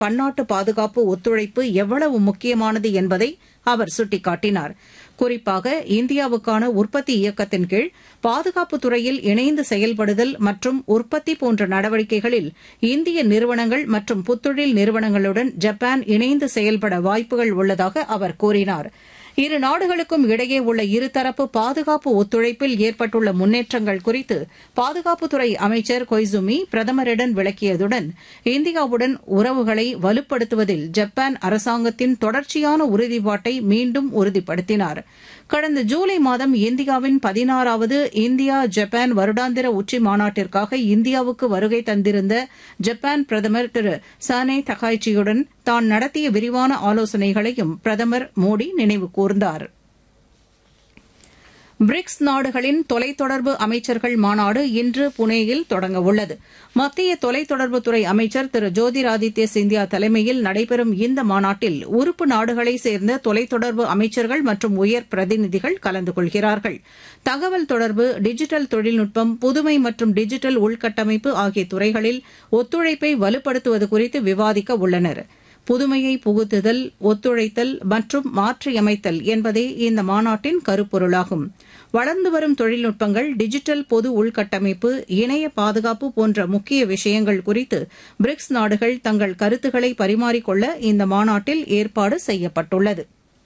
பன்னாட்டு பாதுகாப்பு ஒத்துழைப்பு எவ்வளவு முக்கியமானது என்பதை அவர் சுட்டிக்காட்டினார் குறிப்பாக இந்தியாவுக்கான உற்பத்தி இயக்கத்தின் கீழ் பாதுகாப்புத் துறையில் இணைந்து செயல்படுதல் மற்றும் உற்பத்தி போன்ற நடவடிக்கைகளில் இந்திய நிறுவனங்கள் மற்றும் புத்தொழில் நிறுவனங்களுடன் ஜப்பான் இணைந்து செயல்பட வாய்ப்புகள் உள்ளதாக அவர் கூறினார் இரு நாடுகளுக்கும் இடையே உள்ள இருதரப்பு பாதுகாப்பு ஒத்துழைப்பில் ஏற்பட்டுள்ள முன்னேற்றங்கள் குறித்து பாதுகாப்புத்துறை அமைச்சர் கொய்சுமி பிரதமரிடம் விளக்கியதுடன் இந்தியாவுடன் உறவுகளை வலுப்படுத்துவதில் ஜப்பான் அரசாங்கத்தின் தொடர்ச்சியான உறுதிப்பாட்டை மீண்டும் உறுதிப்படுத்தினார் கடந்த ஜூலை மாதம் இந்தியாவின் பதினாறாவது இந்தியா ஜப்பான் வருடாந்திர உச்சி மாநாட்டிற்காக இந்தியாவுக்கு வருகை தந்திருந்த ஜப்பான் பிரதமர் திரு சானே தகாய்ச்சியுடன் தான் நடத்திய விரிவான ஆலோசனைகளையும் பிரதமர் மோடி நினைவு கூர்ந்தார் பிரிக்ஸ் நாடுகளின் தொலைத்தொடர்பு அமைச்சர்கள் மாநாடு இன்று புனேயில் தொடங்கவுள்ளது மத்திய தொலைத்தொடர்புத்துறை அமைச்சர் திரு ஜோதிராதித்ய சிந்தியா தலைமையில் நடைபெறும் இந்த மாநாட்டில் உறுப்பு நாடுகளைச் சேர்ந்த தொலைத்தொடர்பு அமைச்சர்கள் மற்றும் உயர் பிரதிநிதிகள் கலந்து கொள்கிறார்கள் தகவல் தொடர்பு டிஜிட்டல் தொழில்நுட்பம் புதுமை மற்றும் டிஜிட்டல் உள்கட்டமைப்பு ஆகிய துறைகளில் ஒத்துழைப்பை வலுப்படுத்துவது குறித்து விவாதிக்க உள்ளனா் புதுமையை புகுத்துதல் ஒத்துழைத்தல் மற்றும் மாற்றியமைத்தல் என்பதே இந்த மாநாட்டின் கருப்பொருளாகும் வளர்ந்து வரும் தொழில்நுட்பங்கள் டிஜிட்டல் பொது உள்கட்டமைப்பு இணைய பாதுகாப்பு போன்ற முக்கிய விஷயங்கள் குறித்து பிரிக்ஸ் நாடுகள் தங்கள் கருத்துக்களை பரிமாறிக்கொள்ள இந்த மாநாட்டில் ஏற்பாடு செய்யப்பட்டுள்ளது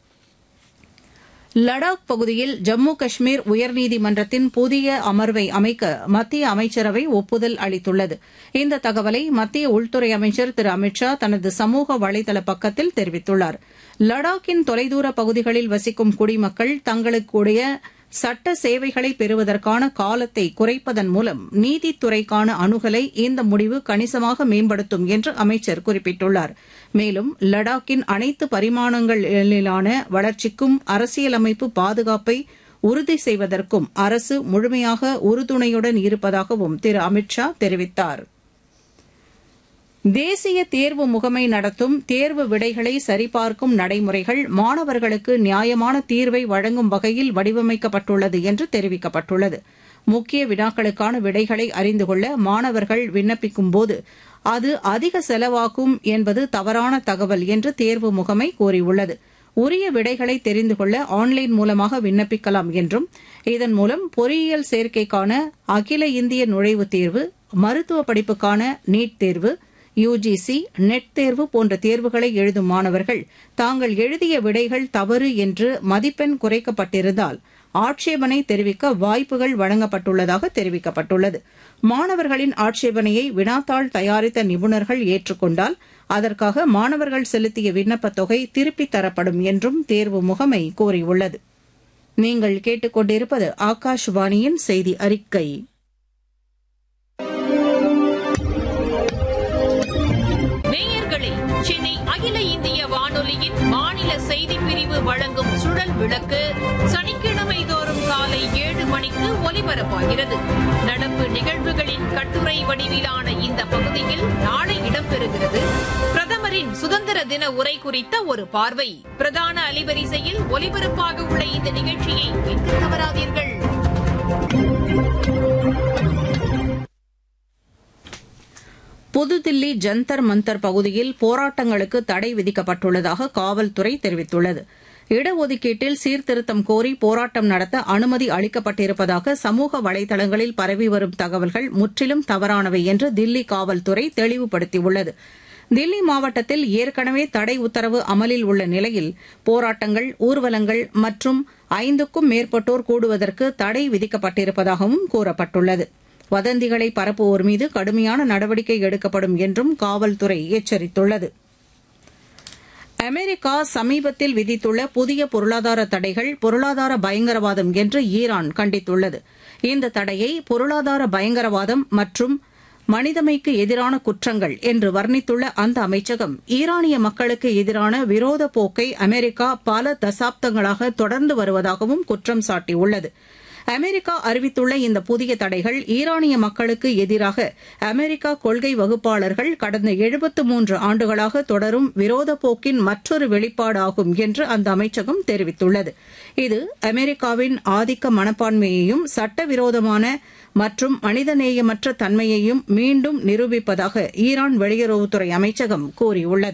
லடாக் பகுதியில் ஜம்மு காஷ்மீர் உயர்நீதிமன்றத்தின் புதிய அமர்வை அமைக்க மத்திய அமைச்சரவை ஒப்புதல் அளித்துள்ளது இந்த தகவலை மத்திய உள்துறை அமைச்சர் திரு அமித் ஷா தனது சமூக வலைதள பக்கத்தில் தெரிவித்துள்ளார் லடாக்கின் தொலைதூர பகுதிகளில் வசிக்கும் குடிமக்கள் தங்களுக்குடைய சட்ட சேவைகளை பெறுவதற்கான காலத்தை குறைப்பதன் மூலம் நீதித்துறைக்கான அணுகலை இந்த முடிவு கணிசமாக மேம்படுத்தும் என்று அமைச்சர் குறிப்பிட்டுள்ளார் மேலும் லடாக்கின் அனைத்து பரிமாணங்களிலான வளர்ச்சிக்கும் அரசியலமைப்பு பாதுகாப்பை உறுதி செய்வதற்கும் அரசு முழுமையாக உறுதுணையுடன் இருப்பதாகவும் திரு அமித் ஷா தெரிவித்தாா் தேசிய தேர்வு முகமை நடத்தும் தேர்வு விடைகளை சரிபார்க்கும் நடைமுறைகள் மாணவர்களுக்கு நியாயமான தீர்வை வழங்கும் வகையில் வடிவமைக்கப்பட்டுள்ளது என்று தெரிவிக்கப்பட்டுள்ளது முக்கிய வினாக்களுக்கான விடைகளை அறிந்து கொள்ள மாணவர்கள் விண்ணப்பிக்கும்போது அது அதிக செலவாகும் என்பது தவறான தகவல் என்று தேர்வு முகமை கூறியுள்ளது உரிய விடைகளை தெரிந்து கொள்ள ஆன்லைன் மூலமாக விண்ணப்பிக்கலாம் என்றும் இதன் மூலம் பொறியியல் சேர்க்கைக்கான அகில இந்திய நுழைவுத் தேர்வு மருத்துவ படிப்புக்கான நீட் தேர்வு யுஜிசி நெட் தேர்வு போன்ற தேர்வுகளை எழுதும் மாணவர்கள் தாங்கள் எழுதிய விடைகள் தவறு என்று மதிப்பெண் குறைக்கப்பட்டிருந்தால் ஆட்சேபனை தெரிவிக்க வாய்ப்புகள் வழங்கப்பட்டுள்ளதாக தெரிவிக்கப்பட்டுள்ளது மாணவர்களின் ஆட்சேபனையை வினாத்தாள் தயாரித்த நிபுணர்கள் ஏற்றுக்கொண்டால் அதற்காக மாணவர்கள் செலுத்திய விண்ணப்பத் தொகை திருப்பித் தரப்படும் என்றும் தேர்வு முகமை கூறியுள்ளது நீங்கள் கேட்டுக்கொண்டிருப்பது ஆகாஷ்வாணியின் செய்தி அறிக்கை நேயர்களே சென்னை அகில இந்திய வானொலியின் மாநில செய்திப் பிரிவு வழங்கும் சுழல் விளக்கு சனிக்கிழமை தோறும் காலை ஏழு மணிக்கு ஒலிபரப்பாகிறது நடப்பு நிகழ்வுகளின் கட்டுரை வடிவிலான இந்த பகுதியில் நாளை இடம்பெறுகிறது பிரதமரின் சுதந்திர தின உரை குறித்த ஒரு பார்வை பிரதான அலைவரிசையில் ஒலிபரப்பாக உள்ள இந்த நிகழ்ச்சியை கேட்க தவறாதீர்கள் புதுதில்லி ஜந்தர் மந்தர் பகுதியில் போராட்டங்களுக்கு தடை விதிக்கப்பட்டுள்ளதாக காவல்துறை தெரிவித்துள்ளது இடஒதுக்கீட்டில் சீர்திருத்தம் கோரி போராட்டம் நடத்த அனுமதி அளிக்கப்பட்டிருப்பதாக சமூக வலைதளங்களில் பரவி வரும் தகவல்கள் முற்றிலும் தவறானவை என்று தில்லி காவல்துறை தெளிவுபடுத்தியுள்ளது தில்லி மாவட்டத்தில் ஏற்கனவே தடை உத்தரவு அமலில் உள்ள நிலையில் போராட்டங்கள் ஊர்வலங்கள் மற்றும் ஐந்துக்கும் மேற்பட்டோர் கூடுவதற்கு தடை விதிக்கப்பட்டிருப்பதாகவும் கூறப்பட்டுள்ளது வதந்திகளை பரப்புவோர் மீது கடுமையான நடவடிக்கை எடுக்கப்படும் என்றும் காவல்துறை எச்சரித்துள்ளது அமெரிக்கா சமீபத்தில் விதித்துள்ள புதிய பொருளாதார தடைகள் பொருளாதார பயங்கரவாதம் என்று ஈரான் கண்டித்துள்ளது இந்த தடையை பொருளாதார பயங்கரவாதம் மற்றும் மனிதமைக்கு எதிரான குற்றங்கள் என்று வர்ணித்துள்ள அந்த அமைச்சகம் ஈரானிய மக்களுக்கு எதிரான விரோத போக்கை அமெரிக்கா பல தசாப்தங்களாக தொடர்ந்து வருவதாகவும் குற்றம் சாட்டியுள்ளது அமெரிக்கா அறிவித்துள்ள இந்த புதிய தடைகள் ஈரானிய மக்களுக்கு எதிராக அமெரிக்கா கொள்கை வகுப்பாளர்கள் கடந்த எழுபத்து மூன்று ஆண்டுகளாக தொடரும் விரோத போக்கின் மற்றொரு வெளிப்பாடாகும் என்று அந்த அமைச்சகம் தெரிவித்துள்ளது இது அமெரிக்காவின் ஆதிக்க மனப்பான்மையையும் சட்டவிரோதமான மற்றும் மனிதநேயமற்ற தன்மையையும் மீண்டும் நிரூபிப்பதாக ஈரான் வெளியுறவுத்துறை அமைச்சகம் கூறியுள்ளது